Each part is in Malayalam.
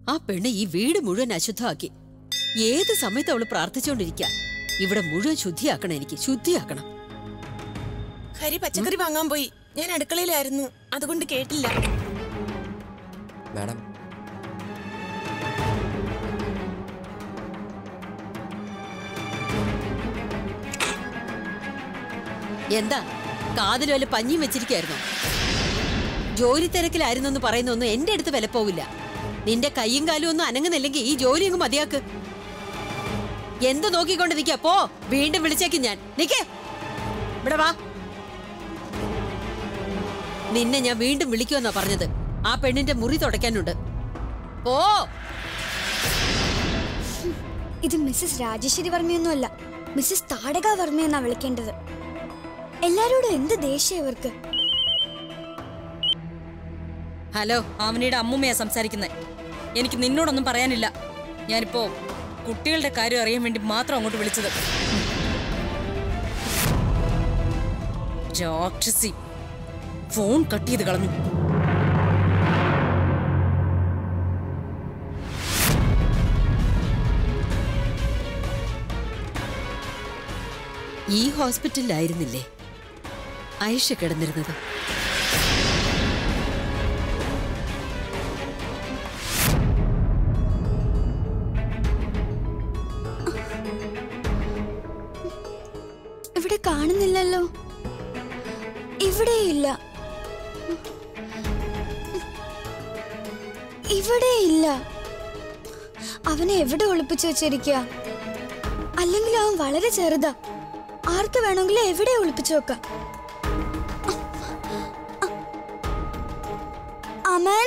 ആ പെണ്ണ് ഈ വീട് മുഴുവൻ അശുദ്ധമാക്കി ഏത് സമയത്ത് അവള് പ്രാർത്ഥിച്ചുകൊണ്ടിരിക്കുക ഇവിടെ മുഴുവൻ ശുദ്ധിയാക്കണം എനിക്ക് ശുദ്ധിയാക്കണം ഹരി പച്ചക്കറി വാങ്ങാൻ പോയി ഞാൻ അടുക്കളയിലായിരുന്നു അതുകൊണ്ട് കേട്ടില്ല മാഡം എന്താ കാതിൽ വല്ല പഞ്ഞിയും വെച്ചിരിക്കായിരുന്നോ ജോലി തിരക്കിലായിരുന്നെന്ന് പറയുന്നൊന്നും എന്റെ അടുത്ത് വില പോവില്ല നിന്റെ കൈയും കാലും ഒന്നും അനങ്ങുന്നില്ലെങ്കിൽ ഈ ജോലി അങ്ങ് മതിയാക്ക് എന്ത് നോക്കിക്കൊണ്ട് നിക്ക പോ വീണ്ടും വിളിച്ചേക്ക് ഞാൻ നിക്കേ ഇവിടെ വാ നിന്നെ ഞാൻ വീണ്ടും വിളിക്കുമെന്നാ പറഞ്ഞത് ആ പെണ്ണിന്റെ മുറി തുടയ്ക്കാനുണ്ട് ഓ ഇത് മിസ്സസ് രാജേശ്വരി വർമ്മയൊന്നുമല്ല മിസ്സസ് താടക വർമ്മയെന്നാ വിളിക്കേണ്ടത് എല്ലാരോടും എന്ത് ദേഷ്യം ഇവർക്ക് ഹലോ ആവനിയുടെ അമ്മുമ്മയാ സംസാരിക്കുന്നത് എനിക്ക് നിന്നോടൊന്നും പറയാനില്ല ഞാനിപ്പോ കുട്ടികളുടെ കാര്യം അറിയാൻ വേണ്ടി മാത്രം അങ്ങോട്ട് വിളിച്ചത് രാക്ഷസി ഫോൺ കട്ട് ചെയ്ത് കളഞ്ഞു ഈ ഹോസ്പിറ്റലിലായിരുന്നില്ലേ ഐഷ കിടന്നിരുന്നത് ഇവിടെ കാണുന്നില്ലല്ലോ ഇവിടെയില്ല ഇവിടെയില്ല അവനെ എവിടെ ഒളിപ്പിച്ചു വെച്ചിരിക്കുക അല്ലെങ്കിൽ അവൻ വളരെ ചെറുതാ ആർക്ക് വേണമെങ്കിലും എവിടെ ഒളിപ്പിച്ചു വെക്കാം അമൻ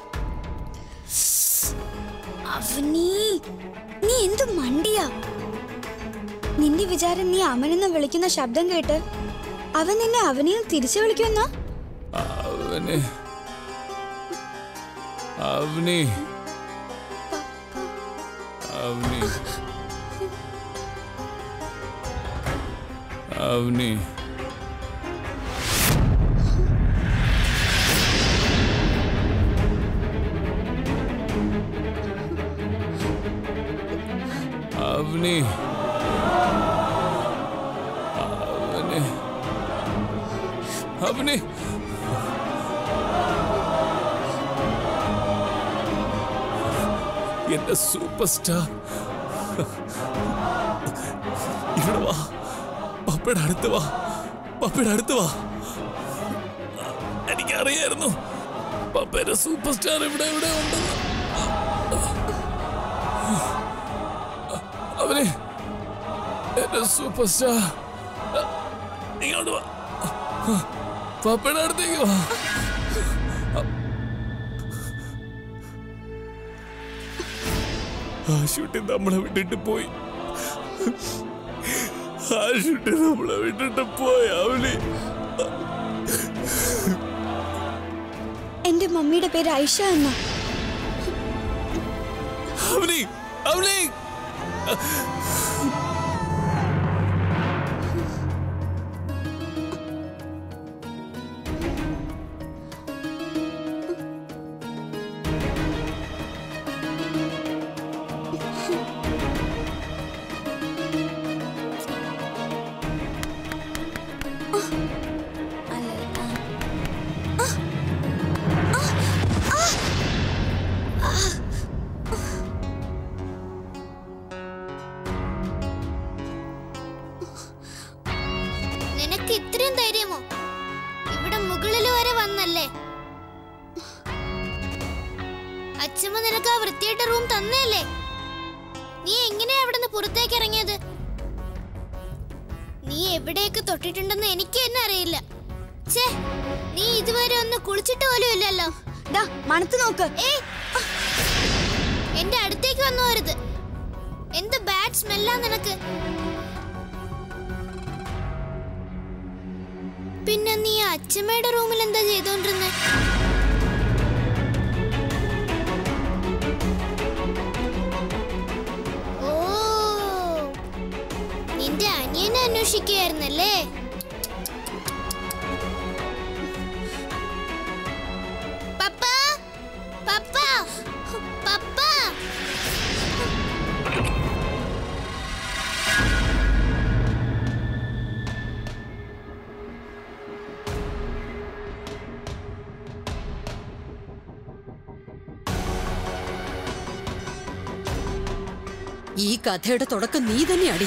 അവനീ നീ എന്ത് മണ്ടിയാ നിന്റെ വിചാരം നീ അമനെന്ന് വിളിക്കുന്ന ശബ്ദം കേട്ട് അവൻ നിന്നെ അവനെയും തിരിച്ചു വിളിക്കുമെന്നാ അവന് അവനി അവനി അവനി അവനി അവന് അവന് എന്റെ സൂപ്പർ സ്റ്റാർ ഇവിടെ വാ പപ്പയുടെ അടുത്ത് വാ പപ്പയുടെ അടുത്ത് വാ എനിക്കറിയായിരുന്നു പപ്പയുടെ സൂപ്പർ സ്റ്റാർ ഇവിടെ ഇവിടെ ഉണ്ടെന്ന് അവനെ എന്റെ സൂപ്പർ സ്റ്റാർ ഇങ്ങോട്ട് വാ പപ്പയുടെ അടുത്തേക്ക് വാ ആ ഷൂട്ടി നമ്മളെ വിട്ടിട്ട് പോയി ആ ഷൂട്ടി നമ്മളെ വിട്ടിട്ട് പോയി അവന് എന്റെ മമ്മിയുടെ പേര് ഐഷ എന്നാ അവനെ അവനെ നിനക്ക് ഇത്രയും ധൈര്യമോ ഇവിടെ മുകളിൽ വരെ വന്നല്ലേ അച്ഛമ്മ നിനക്ക് ആ വൃത്തിയായിട്ട റൂം തന്നെയല്ലേ നീ എങ്ങനെയാ അവിടെ നിന്ന് പുറത്തേക്ക് ഇറങ്ങിയത് നീ എവിടെയൊക്കെ തൊട്ടിട്ടുണ്ടെന്ന് എനിക്ക് തന്നെ അറിയില്ല ഛേ നീ ഇതുവരെ ഒന്ന് കുളിച്ചിട്ട് പോലും ഇല്ലല്ലോ ദാ മണത്ത് നോക്ക് ഏയ് എന്റെ അടുത്തേക്ക് വന്നു വരുത് എന്ത് ബാഡ് സ്മെല്ലാ നിനക്ക് പിന്നെ നീ അച്ഛമ്മയുടെ റൂമിൽ എന്താ ചെയ്തോണ്ടിരുന്നെ ഓ നിന്റെ അനിയനെ അന്വേഷിക്കുകയായിരുന്നല്ലേ പപ്പ പപ്പ പപ്പ ഈ കഥയുടെ തുടക്കം നീ തന്നെ അടി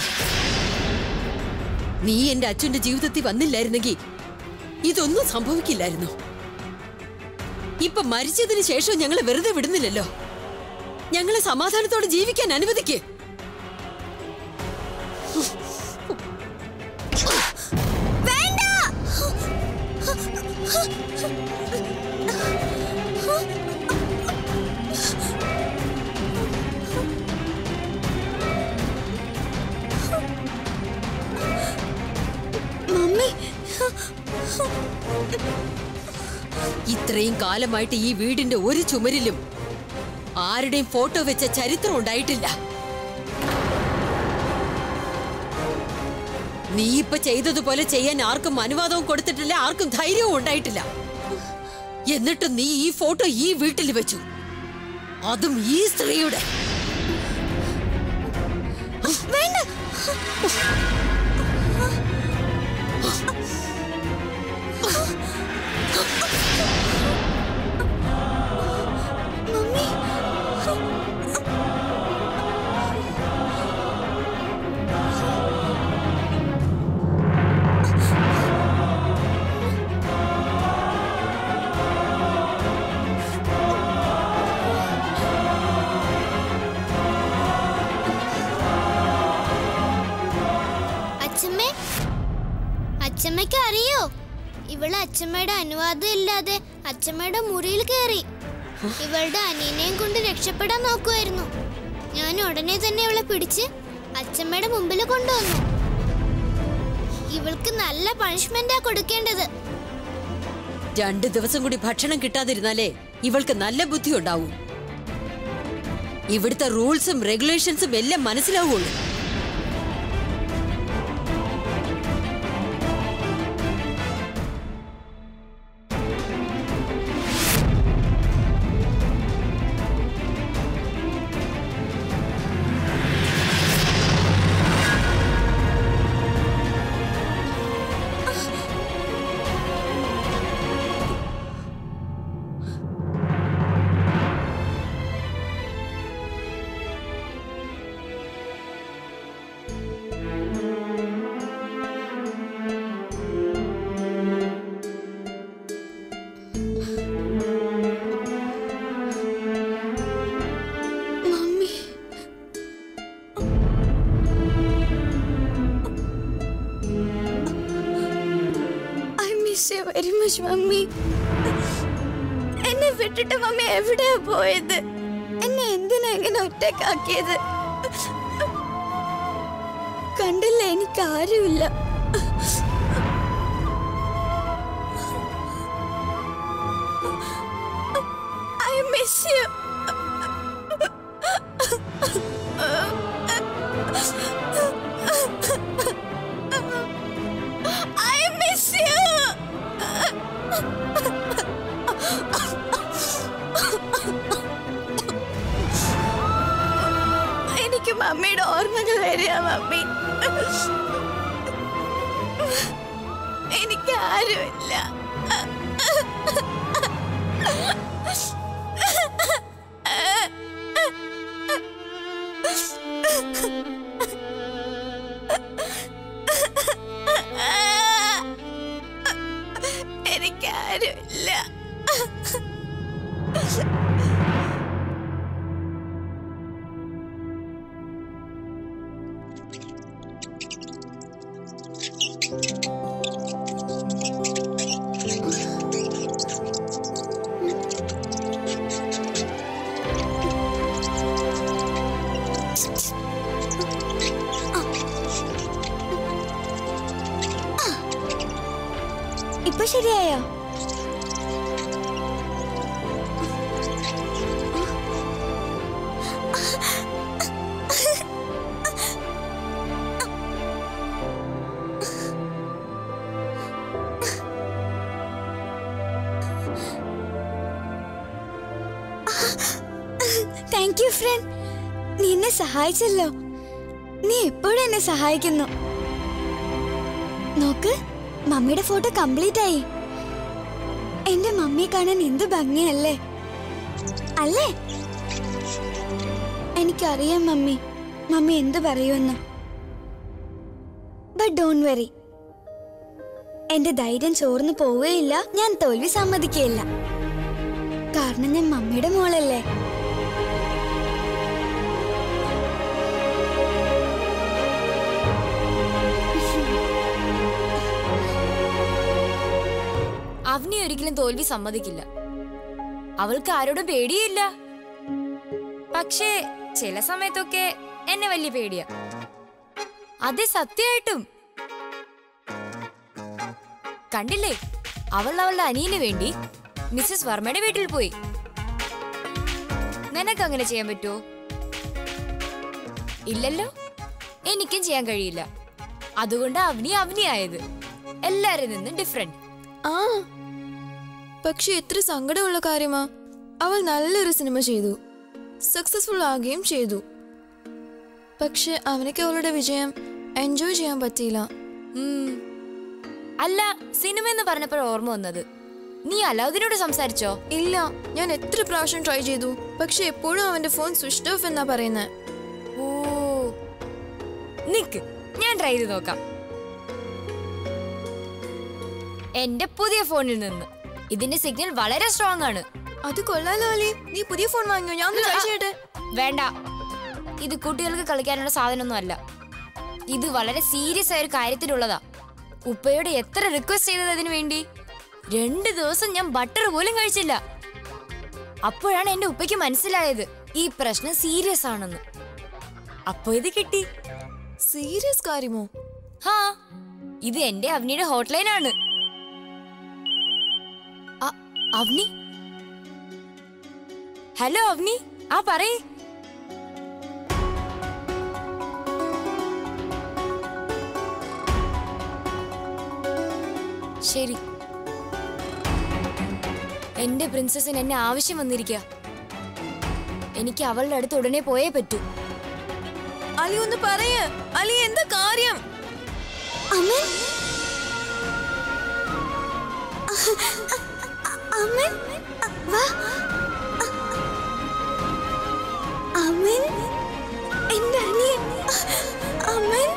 നീ എന്റെ അച്ഛന്റെ ജീവിതത്തിൽ വന്നില്ലായിരുന്നെങ്കിൽ ഇതൊന്നും സംഭവിക്കില്ലായിരുന്നു ഇപ്പൊ മരിച്ചതിന് ശേഷം ഞങ്ങളെ വെറുതെ വിടുന്നില്ലല്ലോ ഞങ്ങളെ സമാധാനത്തോടെ ജീവിക്കാൻ അനുവദിക്കേ മമ്മി ഇത്രയും കാലമായിട്ട് ഈ വീടിന്റെ ഒരു ചുമരിലും ആരുടെയും ഫോട്ടോ വെച്ച ചരിത്രം ഉണ്ടായിട്ടില്ല നീ ഇപ്പൊ ചെയ്തതുപോലെ ചെയ്യാൻ ആർക്കും അനുവാദവും കൊടുത്തിട്ടില്ല ആർക്കും ധൈര്യവും ഉണ്ടായിട്ടില്ല എന്നിട്ട് നീ ഈ ഫോട്ടോ ഈ വീട്ടിൽ വെച്ചു അതും ഈ സ്ത്രീയുടെ വേണ്ട മമ്മി അച്ഛമ്മേ അച്ഛമ്മയ്ക്ക് അറിയോ ഇവള് അച്ഛമ്മയുടെ അനുവാദം ഇല്ലാതെ അച്ഛമ്മയുടെ മുറിയിൽ കയറി ഇവളുടെ അനിയനെയും കൊണ്ട് രക്ഷപ്പെടാൻ നോക്കുമായിരുന്നു ഞാൻ ഉടനെ തന്നെ ഇവളെ പിടിച്ച് അച്ഛമ്മയുടെ മുമ്പിൽ കൊണ്ടുവന്നു ഇവൾക്ക് നല്ല പണിഷ്മെന്റാ കൊടുക്കേണ്ടത് രണ്ടു ദിവസം കൂടി ഭക്ഷണം കിട്ടാതിരുന്നാലേ ഇവൾക്ക് നല്ല ബുദ്ധി ഉണ്ടാവൂ ഇവിടുത്തെ റൂൾസും റെഗുലേഷൻസും എല്ലാം മനസ്സിലാവുള്ളൂ mummy I miss you very much mummy എന്നെ വിട്ടിട്ട് മമ്മി എവിടെയാ പോയത് എന്നെ എന്തിനാ ഇങ്ങനെ ഒറ്റക്കാക്കിയത് കണ്ടില്ല എനിക്ക് ആരുമില്ല I miss you I miss you. എനിക്ക് മമ്മിയുടെ ഓർമ്മകൾ വരിക മമ്മി എനിക്ക് ആരുമില്ല എനിക്ക് ആരുമില്ല ഇപ്പൊ ശരിയായോ താങ്ക് യു ഫ്രണ്ട് നീ എന്നെ സഹായിച്ചല്ലോ നീ എപ്പോഴും എന്നെ സഹായിക്കുന്നു നോക്ക് മമ്മിയുടെ ഫോട്ടോ കംപ്ലീറ്റ് ആയി എന്റെ മമ്മിയെ കാണാൻ എന്ത് ഭംഗിയല്ലേ അല്ലേ എനിക്കറിയാം മമ്മി മമ്മി എന്ത് പറയുമെന്ന് ബട്ട് ഡോണ്ട് വെറി എന്റെ ധൈര്യം ചോർന്നു പോവുകയില്ല ഞാൻ തോൽവി സമ്മതിക്കുകയില്ല കാരണം ഞാൻ മമ്മിയുടെ മോളല്ലേ അവനെ ഒരിക്കലും തോൽവി സമ്മതിക്കില്ല അവൾക്ക് ആരോടും പേടിയില്ല പക്ഷേ ചില സമയത്തൊക്കെ എന്നെ വലിയ പേടിയാ അതെ സത്യമായിട്ടും കണ്ടില്ലേ അവൾ അവളുടെ അനിയന് വേണ്ടി മിസ്സസ് വർമ്മയുടെ വീട്ടിൽ പോയി നിനക്ക് അങ്ങനെ ചെയ്യാൻ പറ്റുമോ ഇല്ലല്ലോ എനിക്കും ചെയ്യാൻ കഴിയില്ല അതുകൊണ്ട് അവനി അവനിയായത് എല്ലാരിൽ നിന്നും ഡിഫറെന്റ് ആ പക്ഷെ എത്ര സങ്കടമുള്ള കാര്യമാ അവൾ നല്ലൊരു സിനിമ ചെയ്തു സക്സസ്ഫുൾ ആകുകയും ചെയ്തു പക്ഷെ അവനക്ക് അവളുടെ വിജയം എൻജോയ് ചെയ്യാൻ പറ്റിയില്ല ഉം. അല്ല സിനിമ എന്ന് പറഞ്ഞപ്പോൾ ഓർമ്മ വന്നത് നീ അലാവുദ്ദീനോട് സംസാരിച്ചോ ഇല്ല ഞാൻ എത്ര പ്രാവശ്യം ട്രൈ ചെയ്തു പക്ഷെ എപ്പോഴും അവന്റെ ഫോൺ സ്വിച്ച് ഓഫ് എന്നാ പറയുന്നത് ഓ നിക്ക് ഞാൻ ട്രൈ ചെയ്ത് നോക്കാം എന്റെ പുതിയ ഫോണിൽ നിന്ന് ഇതിന്റെ സിഗ്നൽ വളരെ സ്ട്രോങ് ആണ് അത് കൊള്ളാലോ അലി നീ പുതിയ ഫോൺ വാങ്ങിയോ ഞാൻ ഒന്ന് ട്രൈ ചെയ്യട്ടെ വേണ്ട ഇത് കുട്ടികൾക്ക് കളിക്കാനുള്ള സാധനമൊന്നും അല്ല ഇത് വളരെ സീരിയസ് ആയ ഒരു കാര്യത്തിലുള്ളതാ ഉപ്പയോട് എത്ര റിക്വസ്റ്റ് ചെയ്തത് അതിനു വേണ്ടി രണ്ട് ദിവസം ഞാൻ ബട്ടർ പോലും കഴിച്ചില്ല അപ്പോഴാണ് എന്റെ ഉപ്പയ്ക്ക് മനസ്സിലായത് ഈ പ്രശ്നം സീരിയസ് ആണെന്ന് അപ്പൊ ഇത് കിട്ടി സീരിയസ് കാര്യമോ ഹാ ഇത് എന്റെ അവനിയുടെ ഹോട്ട്ലൈൻ ആണ് അ- അവനി ഹലോ അവനി ആ പറയേ ശരി എന്റെ പ്രിൻസസിന് എന്നെ ആവശ്യം വന്നിരിക്കുക എനിക്ക് അവളുടെ അടുത്ത് ഉടനെ പോയേ പറ്റൂ അലി ഒന്ന് പറയ് അലി എന്താ കാര്യം അമ്മൻ അമ്മൻ വാ അമ്മൻ എന്റെ അനിയൻ അമ്മൻ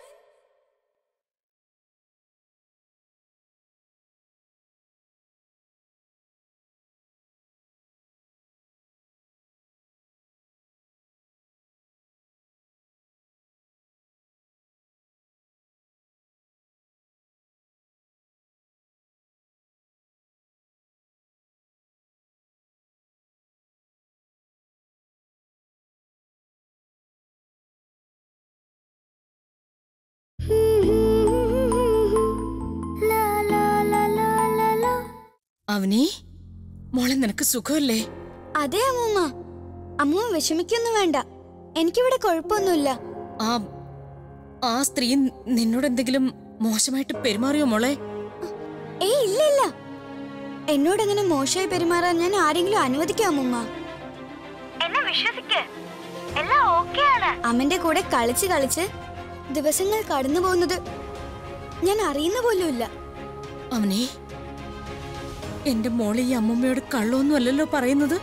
അവനി മോളെ നിനക്ക് സുഖമല്ലേ അതെ അമ്മൂമ്മ അമ്മൂമ്മ വിഷമിക്കൊന്നും വേണ്ട എനിക്കിവിടെ കുഴപ്പമൊന്നുമില്ല ആ ആ സ്ത്രീ നിന്നോട് എന്തെങ്കിലും മോശമായിട്ട് പെരുമാറിയോ മോളെ ഏയ് ഇല്ല ഇല്ല എന്നോടങ്ങനെ മോശമായി പെരുമാറാൻ ഞാൻ ആരെങ്കിലും അനുവദിക്കാം അമ്മൂമ്മ എന്നെ വിശ്വസിക്ക് എല്ലാം ഓക്കെയാണ് അമ്മന്റെ കൂടെ കളിച്ച് കളിച്ച് ദിവസങ്ങൾ കടന്നു പോകുന്നത് ഞാൻ അറിയുന്ന പോലുമില്ല അവനെ എന്റെ മോളെ ഈ അമ്മമ്മയോട് കള്ളൊന്നും അല്ലല്ലോ പറയുന്നത്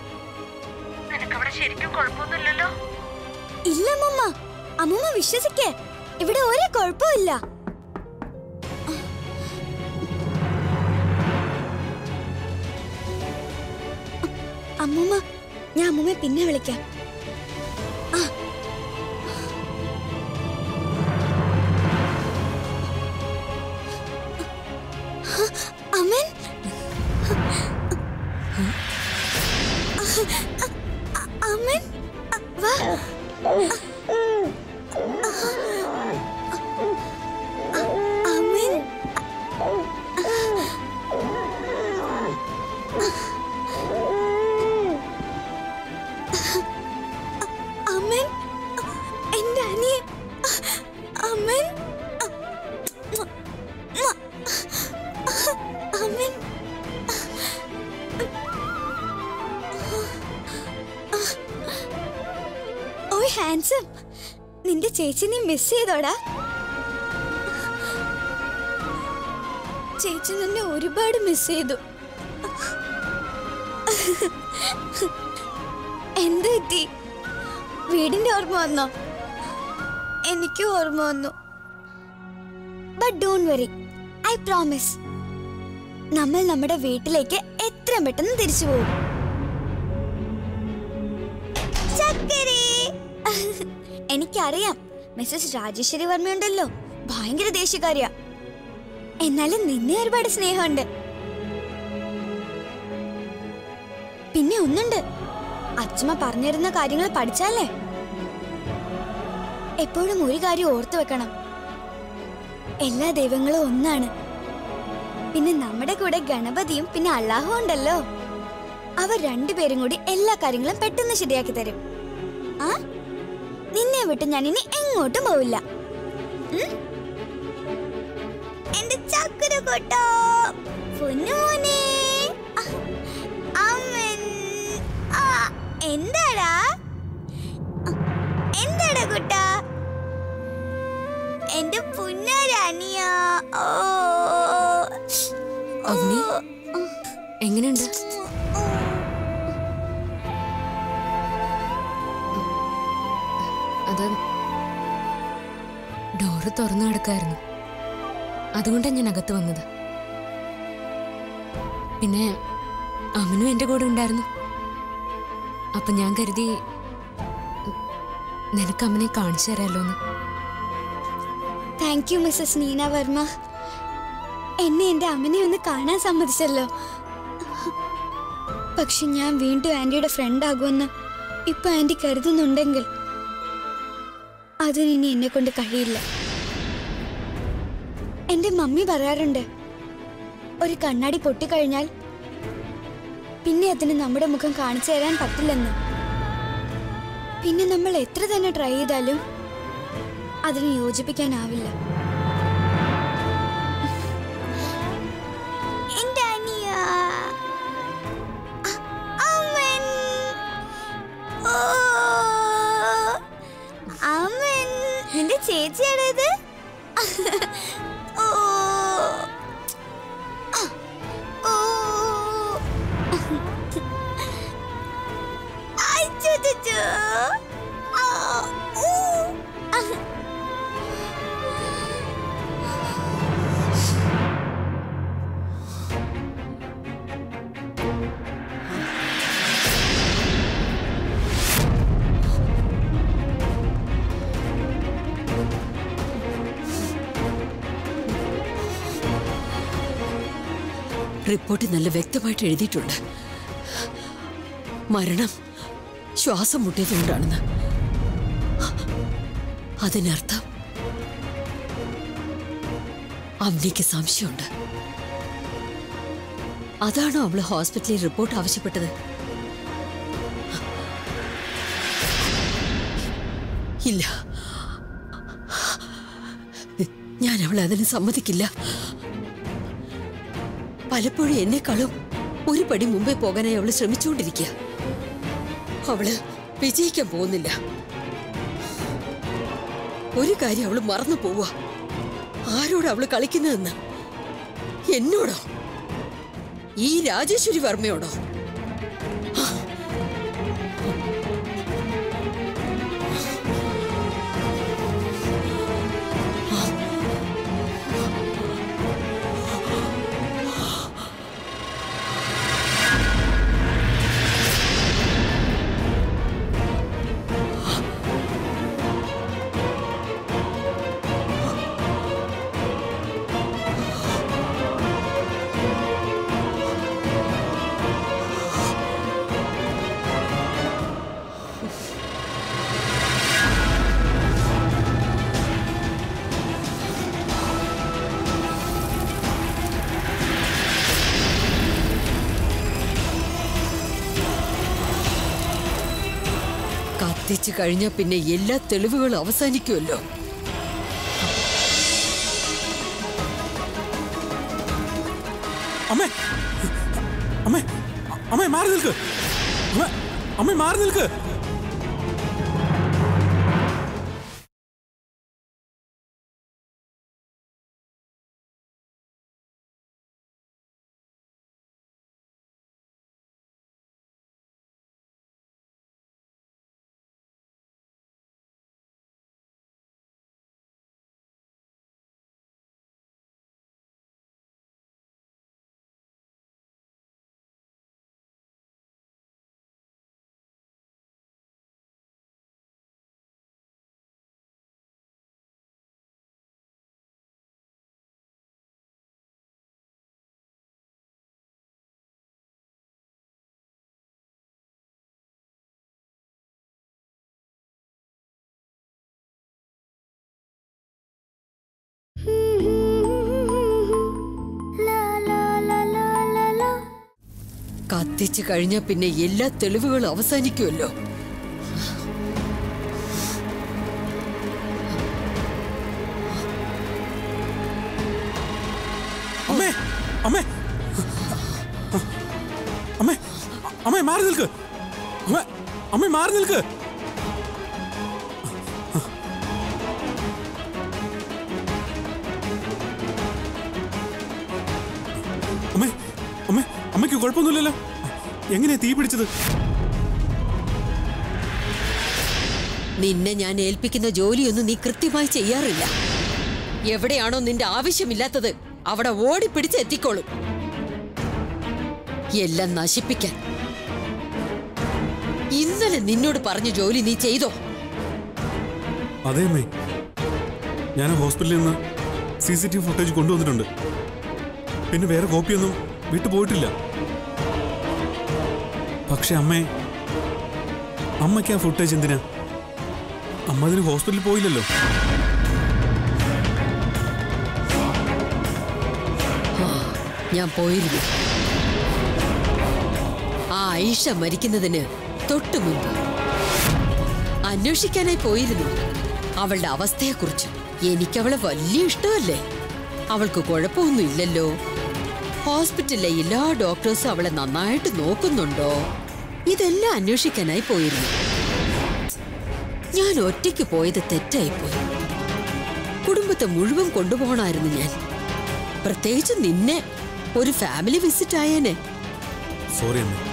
ഇല്ല അമ്മൂമ്മ അമ്മൂമ്മ വിശ്വസിക്കേ ഇവിടെ ഒരു കുഴപ്പമില്ല അമ്മൂമ്മ ഞാൻ അമ്മൂമ്മയെ പിന്നെ വിളിക്കാം ആ. അമ്മൻ അമ്മൻ വാ അമ്മൻ അമ്മൻ എന്റെ അനിയൻ അമ്മൻ അമ്മൻ ഓയ് ഹാൻസം നിന്റെ ചേച്ചി നീ മിസ് ചെയ്തോടാ ചേച്ചി നിന്നെ ഒരുപാട് മിസ് ചെയ്തു എന്ത് പറ്റി വീടിന്റെ ഓർമ്മ വന്നോ എനിക്ക് ഓർമ്മ വന്നു but don't worry I promise നമ്മൾ നമ്മുടെ വീട്ടിലേക്ക് എത്രയും പെട്ടെന്ന് തിരിച്ചു പോകും ചക്കരേ എനിക്കറിയാം മിസ്സസ് രാജേശ്വരി വർമ്മയുണ്ടല്ലോ ഭയങ്കര ദേഷ്യക്കാരിയാ എന്നാലും നിന്നെ ഒരുപാട് സ്നേഹമുണ്ട് പിന്നെ ഒന്നുണ്ട് അച്ഛമ്മ പറഞ്ഞിരുന്ന കാര്യങ്ങൾ പഠിച്ചാലേ എപ്പോഴും ഒരു കാര്യം ഓർത്തു വെക്കണം എല്ലാ ദൈവങ്ങളും ഒന്നാണ് പിന്നെ നമ്മുടെ കൂടെ ഗണപതിയും പിന്നെ അള്ളാഹും ഉണ്ടല്ലോ അവർ രണ്ടുപേരും കൂടി എല്ലാ കാര്യങ്ങളും പെട്ടെന്ന് ശരിയാക്കി തരും ആ നിന്നെ വിട്ട് ഞാൻ ഇനി എങ്ങോട്ടും പോവില്ല ഉം? എന്റെ ചക്കുര കൊട്ടോ പൊന്നുമോനെ ആ, അമ്മൻ ആ, എന്താടാ ആ, എന്താടാ കുട്ടാ എന്റെ പുന്നരാനിയാ ഓ അവനി എങ്ങനെയുണ്ട് അത് ഡോറ് തുറന്നു കിടക്കായിരുന്നു അതുകൊണ്ടാണ് ഞാൻ അകത്ത് വന്നത് പിന്നെ അമ്മനും എൻ്റെ കൂടെ ഉണ്ടായിരുന്നു അപ്പൊ ഞാൻ കരുതി നിനക്ക് അമ്മനെ കാണിച്ചു തരാമല്ലോ എന്ന് thank you Mrs Neena Varma എന്നെ എന്റെ അമ്മനെ ഒന്ന് കാണാൻ സമ്മതിച്ചല്ലോ പക്ഷെ ഞാൻ വീണ്ടും ആന്റിയുടെ ഫ്രണ്ട് ആകുമെന്ന് ഇപ്പൊ ആന്റി കരുതുന്നുണ്ടെങ്കിൽ അതിനി എന്നെ കൊണ്ട് കഴിയില്ല എന്റെ മമ്മി പറയാറുണ്ട് ഒരു കണ്ണാടി പൊട്ടിക്കഴിഞ്ഞാൽ പിന്നെ അതിന് നമ്മുടെ മുഖം കാണിച്ചു തരാൻ പറ്റില്ലെന്ന് പിന്നെ നമ്മൾ എത്ര തന്നെ ട്രൈ ചെയ്താലും അതിന് യോജിപ്പിക്കാനാവില്ല എന്റെ അനിയ അ- അമ്മൻ. ഓ, അമ്മൻ. നിന്റെ ചേച്ചിയാണോ ഇത് ഓ ഓ അച്ചോ ആ ഊ റിപ്പോർട്ട് നല്ല വ്യക്തമായിട്ട് എഴുതിയിട്ടുണ്ട് മരണം ശ്വാസം മുട്ടിയതുകൊണ്ടാണെന്ന് അതിനർത്ഥം അവനിക്ക് സംശയമുണ്ട് അതാണോ അവള് ഹോസ്പിറ്റലിൽ റിപ്പോർട്ട് ആവശ്യപ്പെട്ടത് ഇല്ല ഞാൻ അവളെ അതിന് സമ്മതിക്കില്ല പലപ്പോഴും എന്നെക്കാളും ഒരു പടി മുമ്പേ പോകാനായി അവള് ശ്രമിച്ചുകൊണ്ടിരിക്കുക അവള് വിജയിക്കാൻ പോകുന്നില്ല ഒരു കാര്യം അവള് മറന്നു പോവുക ആരോട് അവള് കളിക്കുന്നതെന്ന് എന്നോടോ ഈ രാജേശ്വരി വർമ്മയോടോ കത്തിച്ചു കഴിഞ്ഞാൽ പിന്നെ എല്ലാ തെളിവുകളും അവസാനിക്കുമല്ലോ അമ്മേ അമ്മേ അമ്മേ മാറി നിൽക്ക് അമ്മേ അമ്മേ മാറി നിൽക്ക് കത്തിച്ചു കഴിഞ്ഞാൽ പിന്നെ എല്ലാ തെളിവുകളും അവസാനിക്കുമല്ലോ അമ്മേ അമ്മേ അമ്മേ അമ്മേ മാറി നിൽക്ക് അമ്മേ അമ്മേ മാറി നിൽക്ക് അമ്മേ അമ്മേ അമ്മയ്ക്ക് കുഴപ്പമൊന്നുമില്ലല്ലോ എങ്ങനെയാ തീ പിടിച്ചത് നിന്നെ ഞാൻ ഏൽപ്പിക്കുന്ന ജോലിയൊന്നും നീ കൃത്യമായി ചെയ്യാറില്ല എവിടെയാണോ നിന്റെ ആവശ്യമില്ലാത്തത് അവിടെ ഓടിപ്പിടിച്ച് എത്തിക്കോളും എല്ലാം നശിപ്പിക്കാൻ ഇന്നലെ നിന്നോട് പറഞ്ഞ ജോലി നീ ചെയ്തോ അതെ അമ്മേ ഞാൻ ഹോസ്പിറ്റലിൽ നിന്ന് C C T V footage കൊണ്ടുവന്നിട്ടുണ്ട് പിന്നെ വേറെ കോപ്പിയൊന്നും വിട്ടു പോയിട്ടില്ല പക്ഷെ അമ്മേ അമ്മയ്ക്ക് ആ ഫുട്ടേജ് എന്തിനാ അമ്മ അതിന് ഹോസ്പിറ്റലിൽ പോയില്ലല്ലോ ഞാൻ പോയിരുന്നു ആ ഐഷ മരിക്കുന്നതിന് തൊട്ടു മുൻപ് അന്വേഷിക്കാനായി പോയിരുന്നു അവളുടെ അവസ്ഥയെക്കുറിച്ച് എനിക്കവളെ വലിയ ഇഷ്ടമല്ലേ അവൾക്ക് കുഴപ്പമൊന്നും ഇല്ലല്ലോ ഹോസ്പിറ്റലിലെ എല്ലാ ഡോക്ടേഴ്സും അവളെ നന്നായിട്ട് നോക്കുന്നുണ്ടോ ഇതെല്ലാം അന്വേഷിക്കാനായി പോയിരുന്നു ഞാൻ ഒറ്റയ്ക്ക് പോയത് തെറ്റായിപ്പോയി കുടുംബത്തെ മുഴുവൻ കൊണ്ടുപോകണമായിരുന്നു ഞാൻ പ്രത്യേകിച്ച് നിന്നെ ഒരു ഫാമിലി വിസിറ്റ് ആയേനെ സോറി അമ്മേ